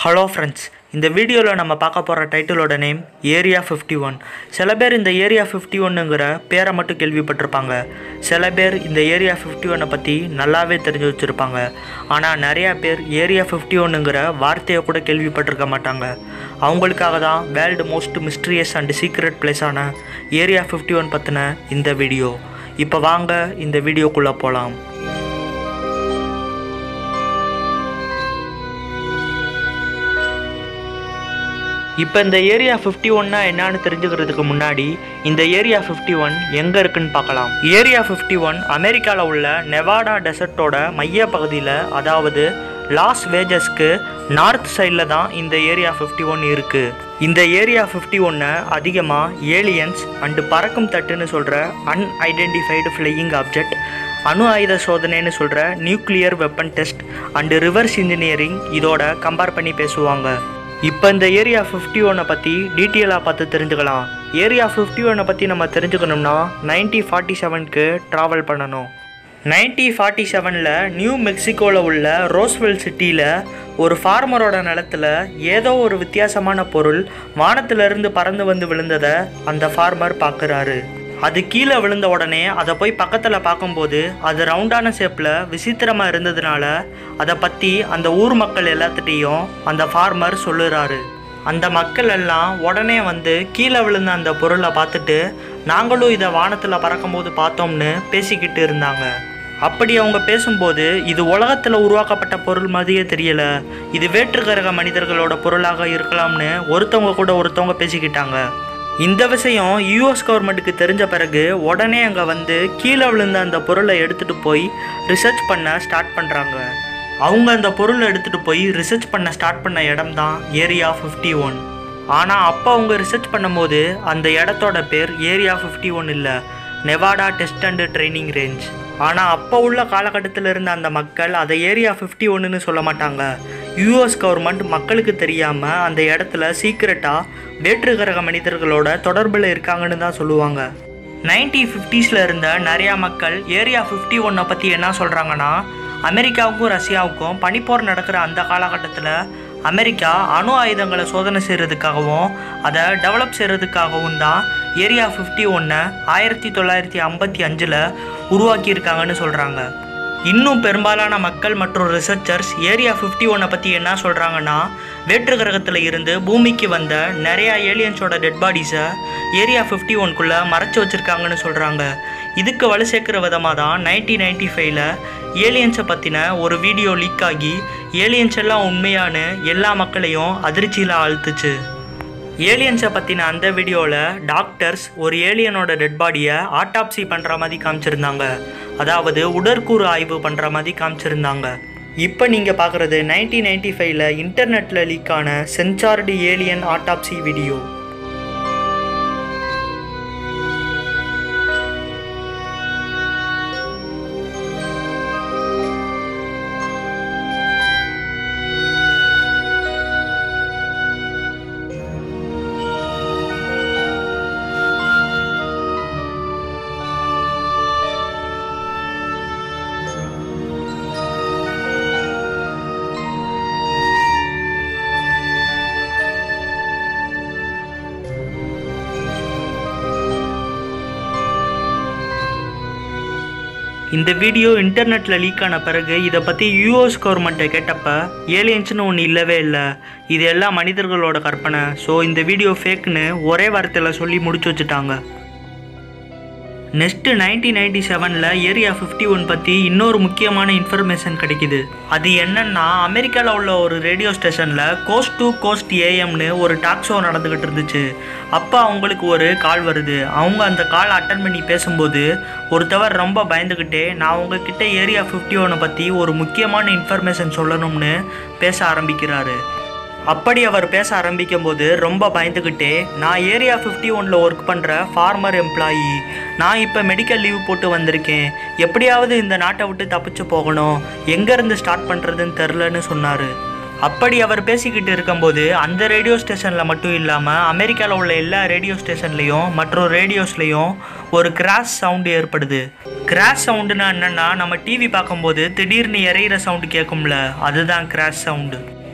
hello friends இந்த வீடியோவில் நம்ம பார்க்க போகிற டைட்டிலோட நேம் ஏரியா ஃபிஃப்டி ஒன் சில பேர் இந்த ஏரியா ஃபிஃப்டி ஒன்னுங்கிற பேரை மட்டும் கேள்விப்பட்டிருப்பாங்க சில பேர் இந்த ஏரியா ஃபிஃப்டி ஒன்னை பற்றி நல்லாவே தெரிஞ்சு வச்சுருப்பாங்க ஆனால் நிறையா பேர் ஏரியா ஃபிஃப்டி ஒன்னுங்கிற வார்த்தையை கூட கேள்விப்பட்டிருக்க மாட்டாங்க அவங்களுக்காக தான் world most mysterious and secret பிளேஸான ஏரியா ஃபிஃப்டி ஒன் பற்றின இந்த வீடியோ இப்போ வாங்க இந்த வீடியோக்குள்ளே போகலாம் இப்போ இந்த ஏரியா ஃபிஃப்டி ஒன்னா என்னன்னு தெரிஞ்சுக்கிறதுக்கு முன்னாடி இந்த ஏரியா ஃபிஃப்டி ஒன் எங்கே இருக்குன்னு பார்க்கலாம் ஏரியா ஃபிஃப்டி ஒன் அமெரிக்காவில் உள்ள நெவாடா டெசர்ட்டோட மைய பகுதியில் அதாவது லாஸ் வேஜஸ்க்கு நார்த் சைடில் தான் இந்த ஏரியா ஃபிஃப்டி ஒன் இருக்குது இந்த ஏரியா ஃபிஃப்டி ஒன்னை அதிகமாக ஏலியன்ஸ் அண்டு பறக்கும் தட்டுன்னு சொல்கிற அன்ஐடென்டிஃபைடு ஃப்ளையிங் ஆப்ஜெக்ட் அணு ஆயுத சோதனைன்னு சொல்கிற nuclear weapon test and reverse engineering இதோட கம்பேர் பண்ணி பேசுவாங்க இப்போ இந்த ஏரியா ஃபிஃப்டி ஒன்னை பற்றி டீட்டெயிலாக பார்த்து தெரிஞ்சுக்கலாம் ஏரியா ஃபிஃப்டி ஒன்னை பற்றி நம்ம தெரிஞ்சுக்கணும்னா நைன்டி ஃபார்ட்டி செவனுக்கு ட்ராவல் பண்ணணும் நைன்டி ஃபார்ட்டி செவனில் நியூ மெக்சிகோவில் உள்ள ரோஸ்வெல் சிட்டியில் ஒரு ஃபார்மரோட நிலத்துல ஏதோ ஒரு வித்தியாசமான பொருள் வானத்திலிருந்து பறந்து வந்து விழுந்ததை அந்த ஃபார்மர் பார்க்குறாரு அது கீழே விழுந்த உடனே அதை போய் பக்கத்தில் பார்க்கும்போது அது ரவுண்டான ஷேப்பில் விசித்திரமாக இருந்ததுனால அதை பற்றி அந்த ஊர் மக்கள் எல்லாத்துட்டையும் அந்த ஃபார்மர் சொல்லுறாரு அந்த மக்கள் எல்லாம் உடனே வந்து கீழே விழுந்த அந்த பொருளை பார்த்துட்டு நாங்களும் இதை வானத்தில் பறக்கும்போது பார்த்தோம்னு பேசிக்கிட்டு இருந்தாங்க அப்படி அவங்க பேசும்போது இது உலகத்தில் உருவாக்கப்பட்ட பொருள் மாதிரியே தெரியல இது வேற்றுக்கிரக மனிதர்களோட பொருளாக இருக்கலாம்னு ஒருத்தவங்க கூட ஒருத்தவங்க பேசிக்கிட்டாங்க இந்த விஷயம் யூஎஸ் கவர்மெண்ட்டுக்கு தெரிஞ்ச பிறகு உடனே அங்கே வந்து கீழே விழுந்த அந்த பொருளை எடுத்துகிட்டு போய் ரிசர்ச் பண்ண ஸ்டார்ட் பண்ணுறாங்க அவங்க அந்த பொருளை எடுத்துகிட்டு போய் ரிசர்ச் பண்ண ஸ்டார்ட் பண்ண இடம் தான் ஏரியா ஃபிஃப்டி ஒன் ஆனால் அப்போ அவங்க ரிசர்ச் பண்ணும்போது அந்த இடத்தோட பேர் ஏரியா ஃபிஃப்டி ஒன் இல்லை Nevada test and training range ஆனால் அப்போ உள்ள காலகட்டத்தில் இருந்த அந்த மக்கள் அதை ஏரியா ஃபிஃப்டி ஒன்றுன்னு சொல்ல மாட்டாங்க யூஎஸ் கவர்மெண்ட் மக்களுக்கு தெரியாமல் அந்த இடத்துல சீக்கிரட்டாக வேற்றுக்கிரக மனிதர்களோட தொடர்பில் இருக்காங்கன்னு தான் சொல்லுவாங்க நைன்டி ஃபிஃப்டிஸில் இருந்த நிறையா மக்கள் ஏரியா ஃபிஃப்டி ஒன்னை பற்றி என்ன சொல்கிறாங்கன்னா அமெரிக்காவுக்கும் ரஷ்யாவுக்கும் பனிப்போர் நடக்கிற அந்த காலகட்டத்தில் அமெரிக்கா அணு ஆயுதங்களை சோதனை செய்கிறதுக்காகவும் அதை டெவலப் செய்கிறதுக்காகவும் தான் ஏரியா ஃபிஃப்டி ஒன்னை ஆயிரத்தி தொள்ளாயிரத்தி ஐம்பத்தி அஞ்சில் உருவாக்கியிருக்காங்கன்னு சொல்கிறாங்க இன்னும் பெரும்பாலான மக்கள் மற்றும் ரிசர்ச்சர்ஸ் ஏரியா ஃபிஃப்டி ஒன்னை பற்றி என்ன சொல்கிறாங்கன்னா வேற்று கிரகத்தில் இருந்து பூமிக்கு வந்த நிறையா ஏலியன்ஸோட டெட் பாடிஸை ஏரியா ஃபிஃப்டி ஒன்குள்ளே மறைச்சி வச்சுருக்காங்கன்னு சொல்கிறாங்க இதுக்கு வலு சேர்க்குற விதமாக தான் நைன்டீன் நைன்டி ஃபைவ்ல ஏலியன்ஸை பற்றின ஒரு வீடியோ லீக் ஆகி ஏலியன்ஸ் எல்லாம் உண்மையானு எல்லா மக்களையும் அதிர்ச்சியில் ஆழ்த்துச்சு ஏலியன்ஸை பற்றின அந்த வீடியோவில் டாக்டர்ஸ் ஒரு ஏலியனோட டெட் பாடியை ஆட்டாப்சி பண்ணுற மாதிரி காமிச்சிருந்தாங்க அதாவது உடற்கூறு ஆய்வு பண்ணுற மாதிரி காமிச்சிருந்தாங்க இப்போ நீங்கள் பார்க்குறது நைன்டீன் நைன்டி ஃபைவ்ல இன்டர்நெட்டில் லீக் ஆன சென்சார்டு ஏலியன் ஆட்டாப்சி வீடியோ இந்த வீடியோ இன்டர்நெட்டில் லீக் ஆன பிறகு இதை பற்றி யூஎஸ் கவர்மெண்ட்டை கேட்டப்ப ஏலியன்ஸ்னு ஒன்று இல்லவே இல்லை இது எல்லாம் மனிதர்களோட கற்பனை ஸோ இந்த வீடியோ ஃபேக்னு ஒரே வார்த்தையில் சொல்லி முடிச்சு வச்சுட்டாங்க நெக்ஸ்ட்டு நைன்டீன் நைன்டி செவனில் ஏரியா ஃபிஃப்டி ஒன் பற்றி இன்னொரு முக்கியமான இன்ஃபர்மேஷன் கிடைக்குது அது என்னன்னா அமெரிக்காவில் உள்ள ஒரு ரேடியோ ஸ்டேஷனில் கோஸ்ட் டு கோஸ்ட் ஏஎம்னு ஒரு டாக் ஷோ நடந்துக்கிட்டு இருந்துச்சு அப்போ அவங்களுக்கு ஒரு கால் வருது அவங்க அந்த கால் அட்டன் பண்ணி பேசும்போது ஒருத்தவர் ரொம்ப பயந்துக்கிட்டே நான் உங்ககிட்ட ஏரியா ஃபிஃப்டி ஒனை பற்றி ஒரு முக்கியமான இன்ஃபர்மேஷன் சொல்லணும்னு பேச ஆரம்பிக்கிறாரு அப்படி அவர் பேச ஆரம்பிக்கும் போது ரொம்ப பயந்துக்கிட்டே நான் ஏரியா ஃபிஃப்டி ஒனில் ஒர்க் பண்ணுற ஃபார்மர் எம்ப்ளாயி நான் இப்போ மெடிக்கல் லீவ் போட்டு வந்திருக்கேன் எப்படியாவது இந்த நாட்டை விட்டு தப்பிச்சு போகணும் எங்கேருந்து ஸ்டார்ட் பண்ணுறதுன்னு தெரிலன்னு சொன்னார் அப்படி அவர் பேசிக்கிட்டு இருக்கும்போது அந்த ரேடியோ ஸ்டேஷனில் மட்டும் இல்லாமல் அமெரிக்காவில் உள்ள எல்லா ரேடியோ ஸ்டேஷன்லேயும் மற்றும் ரேடியோஸ்லேயும் ஒரு கிராஷ் சவுண்டு ஏற்படுது கிராஷ் சவுண்டுனா என்னென்னா நம்ம டிவி பார்க்கும்போது திடீர்னு இறையிற சவுண்டு கேட்கும்ல அதுதான் கிராஷ் சவுண்டு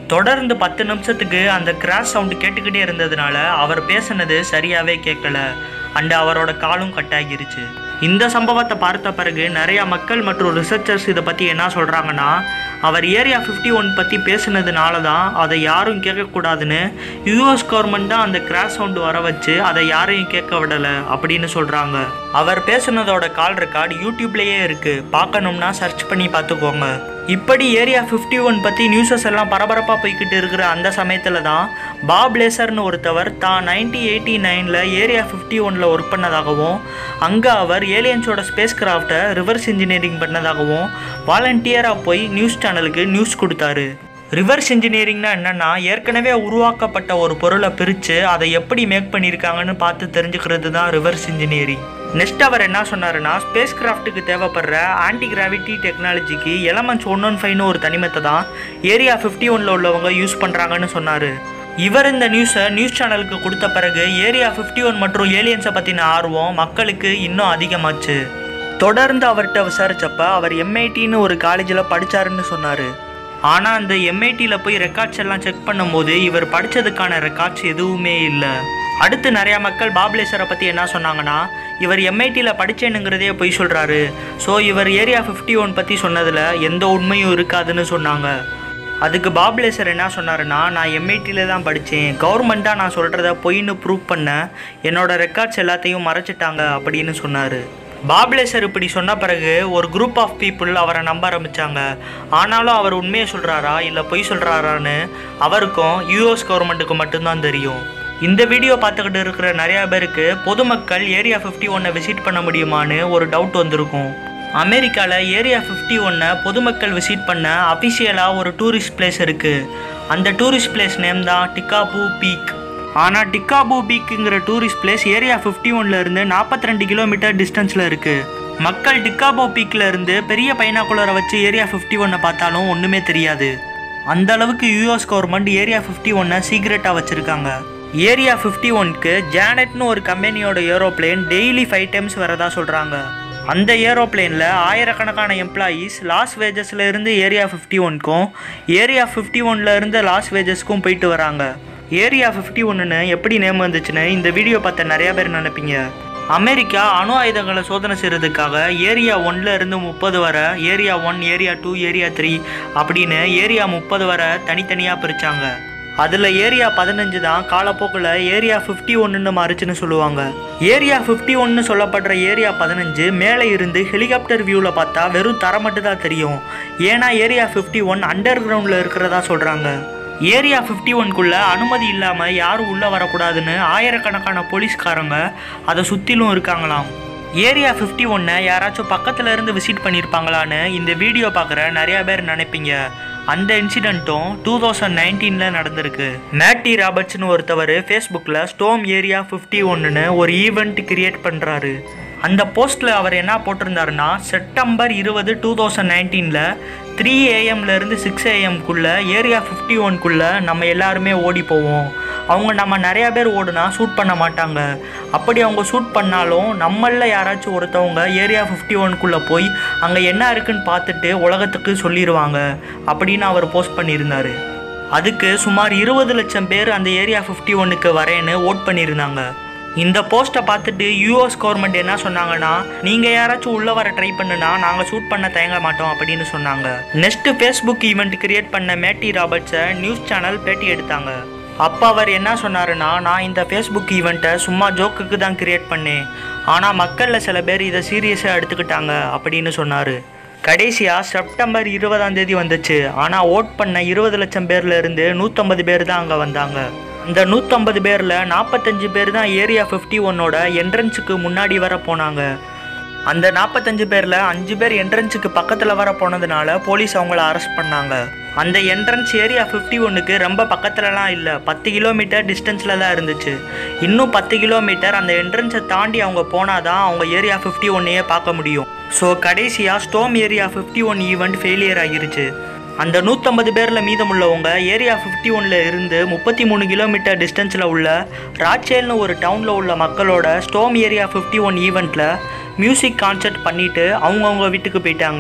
தொடர்ந்து பத்து நிமிஷத்துக்கு அந்த கிராஷ் சவுண்டு கேட்டுக்கிட்டே இருந்ததுனால அவர் பேசுனது சரியாகவே கேட்கல அண்ட் அவரோட காலும் கட் ஆகிருச்சு இந்த சம்பவத்தை பார்த்த பிறகு நிறையா மக்கள் மற்றும் ரிசர்ச்சர்ஸ் இதை பற்றி என்ன சொல்கிறாங்கன்னா அவர் ஏரியா ஃபிஃப்டி ஒன் பற்றி பேசுனதுனால தான் அதை யாரும் கேட்கக்கூடாதுன்னு யூஎஸ் கவர்மெண்ட் தான் அந்த கிராஷ் சவுண்டு வர வச்சு அதை யாரையும் கேட்க விடலை அப்படின்னு சொல்கிறாங்க அவர் பேசுனதோட கால் ரெக்கார்டு யூடியூப்லேயே இருக்குது பார்க்கணும்னா சர்ச் பண்ணி பார்த்துக்கோங்க இப்படி ஏரியா ஃபிஃப்டி ஒன் பற்றி நியூஸஸ் எல்லாம் பரபரப்பாக போய்கிட்டு இருக்கிற அந்த சமயத்தில் தான் பாப் லேசர்னு ஒருத்தவர் தான் நைன்டீன் எயிட்டி நைனில் ஏரியா ஃபிஃப்டி ஒனில் ஒர்க் பண்ணதாகவும் அங்கே அவர் ஏலியன்ஸோட ஸ்பேஸ் கிராஃப்டை ரிவர்ஸ் இன்ஜினியரிங் பண்ணதாகவும் வாலண்டியராக போய் நியூஸ் சேனலுக்கு நியூஸ் கொடுத்தாரு ரிவர்ஸ் இன்ஜினியரிங்னா என்னென்னா ஏற்கனவே உருவாக்கப்பட்ட ஒரு பொருளை பிரித்து அதை எப்படி மேக் பண்ணியிருக்காங்கன்னு பார்த்து தெரிஞ்சுக்கிறது தான் ரிவர்ஸ் இன்ஜினியரிங் நெக்ஸ்ட் அவர் என்ன சொன்னாருன்னா ஸ்பேஸ் கிராஃப்ட்டுக்கு தேவைப்படுற ஆன்டி கிராவிட்டி டெக்னாலஜிக்கு எலமெண்ட்ஸ் ஒன் ஒன் ஃபைவ்னு ஒரு தனிமத்தை தான் ஏரியா ஃபிஃப்டி ஒனில் உள்ளவங்க யூஸ் பண்ணுறாங்கன்னு சொன்னார் இவர் இந்த நியூஸை நியூஸ் சேனலுக்கு கொடுத்த பிறகு ஏரியா ஃபிஃப்டி ஒன் மற்றும் ஏலியன்ஸை பற்றின ஆர்வம் மக்களுக்கு இன்னும் அதிகமாச்சு தொடர்ந்து அவர்கிட்ட விசாரிச்சப்ப அவர் எம்ஐடின்னு ஒரு காலேஜில் படித்தாருன்னு சொன்னார் ஆனால் அந்த எம்ஐடியில் போய் ரெக்கார்ட்ஸ் எல்லாம் செக் பண்ணும்போது இவர் படித்ததுக்கான ரெக்கார்ட்ஸ் எதுவுமே இல்லை அடுத்து நிறையா மக்கள் பாப்லேசரை பற்றி என்ன சொன்னாங்கன்னா இவர் எம்ஐடியில் படித்தேனுங்கிறதே போய் சொல்கிறாரு ஸோ இவர் ஏரியா ஃபிஃப்டி ஒன் பற்றி சொன்னதில் எந்த உண்மையும் இருக்காதுன்னு சொன்னாங்க அதுக்கு பாப்லேசர் என்ன சொன்னாருன்னா நான் எம்ஐடியில் தான் படித்தேன் கவர்மெண்ட் தான் நான் சொல்கிறத பொய்ன்னு ப்ரூவ் பண்ண என்னோட ரெக்கார்ட்ஸ் எல்லாத்தையும் மறைச்சிட்டாங்க அப்படின்னு சொன்னார் பாப்லேசர் இப்படி சொன்ன பிறகு ஒரு குரூப் ஆஃப் பீப்புள் அவரை நம்ப ஆரம்பித்தாங்க ஆனாலும் அவர் உண்மையை சொல்கிறாரா இல்லை பொய் சொல்கிறாரான்னு அவருக்கும் யூஎஸ் கவர்மெண்ட்டுக்கு மட்டும்தான் தெரியும் இந்த வீடியோ பார்த்துக்கிட்டு இருக்கிற நிறையா பேருக்கு பொதுமக்கள் ஏரியா ஃபிஃப்டி ஒன்னை விசிட் பண்ண முடியுமான்னு ஒரு டவுட் வந்திருக்கும் அமெரிக்காவில் ஏரியா ஃபிஃப்டி ஒன்னை பொதுமக்கள் விசிட் பண்ண அஃபிஷியலாக ஒரு டூரிஸ்ட் பிளேஸ் இருக்குது அந்த டூரிஸ்ட் பிளேஸ் நேம் தான் டிக்காபூ பீக் ஆனால் டிக்காபூ பீக்குங்கிற டூரிஸ்ட் பிளேஸ் ஏரியா ஃபிஃப்டி இருந்து நாற்பத்தி ரெண்டு கிலோமீட்டர் டிஸ்டன்ஸில் இருக்குது மக்கள் டிக்காபோ பீக்கில் இருந்து பெரிய பைனாக்குலரை வச்சு ஏரியா ஃபிஃப்டி ஒன்னை பார்த்தாலும் ஒன்றுமே தெரியாது அந்த அளவுக்கு யூஎஸ் கவர்மெண்ட் ஏரியா ஃபிஃப்டி ஒன்னை சீக்ரெட்டாக வச்சுருக்காங்க ஏரியா ஃபிஃப்டி ஒன்க்கு ஜானட்னு ஒரு கம்பெனியோட ஏரோப்ளேன் டெய்லி ஃபைவ் டைம்ஸ் வரதா சொல்கிறாங்க அந்த ஏரோப்ளேனில் ஆயிரக்கணக்கான எம்ப்ளாயீஸ் லாஸ் வேஜஸில் இருந்து ஏரியா ஃபிஃப்டி ஒன்க்கும் ஏரியா ஃபிஃப்டி ஒன்ல இருந்து லாஸ் வேஜஸ்க்கும் போயிட்டு வராங்க ஏரியா ஃபிஃப்டி ஒன்றுன்னு எப்படி நேம் வந்துச்சுன்னு இந்த வீடியோ பார்த்த நிறையா பேர் நினைப்பீங்க அமெரிக்கா அணு ஆயுதங்களை சோதனை செய்கிறதுக்காக ஏரியா ஒன்ல இருந்து முப்பது வர area one area two area three அப்படின்னு ஏரியா முப்பது வர தனித்தனியாக பிரித்தாங்க அதில் ஏரியா பதினஞ்சு தான் காலப்போக்கில் ஏரியா ஃபிஃப்டி ஒன்றுன்னு மாறுச்சுன்னு சொல்லுவாங்க ஏரியா ஃபிஃப்டி ஒன்று சொல்லப்படுற ஏரியா பதினஞ்சு மேலே இருந்து ஹெலிகாப்டர் வியூவில் பார்த்தா வெறும் தர மட்டும் தான் தெரியும் ஏன்னா ஏரியா ஃபிஃப்டி ஒன் அண்டர் கிரவுண்டில் இருக்கிறதா சொல்கிறாங்க ஏரியா ஃபிஃப்டி ஒன்குள்ளே அனுமதி இல்லாமல் யாரும் உள்ளே வரக்கூடாதுன்னு ஆயிரக்கணக்கான போலீஸ்காரங்க அதை சுற்றிலும் இருக்காங்களாம் ஏரியா ஃபிஃப்டி ஒன்னை யாராச்சும் பக்கத்தில் இருந்து விசிட் பண்ணியிருப்பாங்களான்னு இந்த வீடியோ பார்க்குற நிறையா பேர் நினைப்பீங்க அந்த இன்சிடெண்ட்டும் டூ தௌசண்ட் நைன்டீனில் நடந்திருக்கு மேட்டி ராபர்ட்ஸ்னு ஒருத்தவர் ஃபேஸ்புக்கில் ஸ்டோம் ஏரியா ஃபிஃப்டி ஒன்றுன்னு ஒரு ஈவெண்ட் கிரியேட் பண்ணுறாரு அந்த போஸ்ட்டில் அவர் என்ன போட்டிருந்தாருன்னா செப்டம்பர் இருபது டூ தௌசண்ட் நைன்டீனில் த்ரீ ஏஎம்லேருந்து சிக்ஸ் ஏஎம்குள்ளே ஏரியா ஃபிஃப்டி ஒன்குள்ளே நம்ம எல்லாருமே ஓடி போவோம் அவங்க நம்ம நிறையா பேர் ஓடுனா ஷூட் பண்ண மாட்டாங்க அப்படி அவங்க ஷூட் பண்ணாலும் நம்மளில் யாராச்சும் ஒருத்தவங்க ஏரியா ஃபிஃப்டி ஒன்குள்ளே போய் அங்கே என்ன இருக்குன்னு பார்த்துட்டு உலகத்துக்கு சொல்லிடுவாங்க அப்படின்னு அவர் போஸ்ட் பண்ணியிருந்தார் அதுக்கு சுமார் இருபது லட்சம் பேர் அந்த ஏரியா ஃபிஃப்டி ஒன்னுக்கு வரேன்னு ஓட் பண்ணியிருந்தாங்க இந்த போஸ்ட்டை பார்த்துட்டு யூஎஸ் கவர்மெண்ட் என்ன சொன்னாங்கன்னா நீங்கள் யாராச்சும் உள்ளே வர ட்ரை பண்ணுனா நாங்கள் ஷூட் பண்ண தயங்க மாட்டோம் அப்படின்னு சொன்னாங்க நெக்ஸ்ட்டு ஃபேஸ்புக் ஈவெண்ட் கிரியேட் பண்ண மேட்டி ராபர்ட்ஸை நியூஸ் சேனல் பேட்டி எடுத்தாங்க அப்போ அவர் என்ன சொன்னாருன்னா நான் இந்த ஃபேஸ்புக் ஈவெண்ட்டை சும்மா ஜோக்குக்கு தான் கிரியேட் பண்ணேன் ஆனால் மக்களில் சில பேர் இதை சீரியஸாக எடுத்துக்கிட்டாங்க அப்படின்னு சொன்னார் கடைசியாக செப்டம்பர் இருபதாம் தேதி வந்துச்சு ஆனால் ஓட் பண்ண இருபது லட்சம் பேர்ல இருந்து நூற்றம்பது பேர் தான் அங்கே வந்தாங்க இந்த நூற்றம்பது பேரில் நாற்பத்தஞ்சு பேர் தான் ஏரியா ஃபிஃப்டி ஒன்னோட என்ட்ரன்ஸுக்கு முன்னாடி வர போனாங்க அந்த நாற்பத்தஞ்சு பேரில் அஞ்சு பேர் என்ட்ரன்ஸுக்கு பக்கத்தில் வர போனதுனால போலீஸ் அவங்கள அரெஸ்ட் பண்ணாங்க அந்த என்ட்ரன்ஸ் ஏரியா ஃபிஃப்டி ஒன்றுக்கு ரொம்ப பக்கத்துலலாம் இல்லை பத்து கிலோமீட்டர் டிஸ்டன்ஸில் தான் இருந்துச்சு இன்னும் பத்து கிலோமீட்டர் அந்த என்ட்ரன்ஸை தாண்டி அவங்க போனால் தான் அவங்க ஏரியா ஃபிஃப்டி ஒன்னையே பார்க்க முடியும் ஸோ கடைசியாக storm area fifty one event failure ஆகிருச்சு அந்த நூற்றம்பது பேரில் மீதமுள்ளவங்க ஏரியா ஃபிஃப்டி ஒன்ல இருந்து முப்பத்தி மூணு கிலோமீட்டர் டிஸ்டன்ஸில் உள்ள ராச்சேல்னு ஒரு டவுனில் உள்ள மக்களோட ஸ்டோம் ஏரியா ஃபிஃப்டி ஒன் ஈவெண்ட்டில் மியூசிக் கான்சர்ட் பண்ணிவிட்டு அவங்கவுங்க வீட்டுக்கு போயிட்டாங்க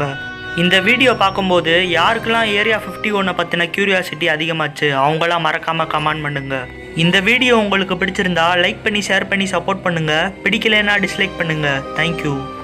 இந்த வீடியோ பார்க்கும்போது யாருக்கெல்லாம் ஏரியா ஃபிஃப்டி ஒன்னை பற்றின க்யூரியாசிட்டி அதிகமாச்சு அவங்களாம் மறக்காமல் கமெண்ட் பண்ணுங்க இந்த வீடியோ உங்களுக்கு பிடிச்சிருந்தா லைக் பண்ணி ஷேர் பண்ணி சப்போர்ட் பண்ணுங்க பிடிக்கலைன்னா டிஸ்லைக் பண்ணுங்க தேங்க்யூ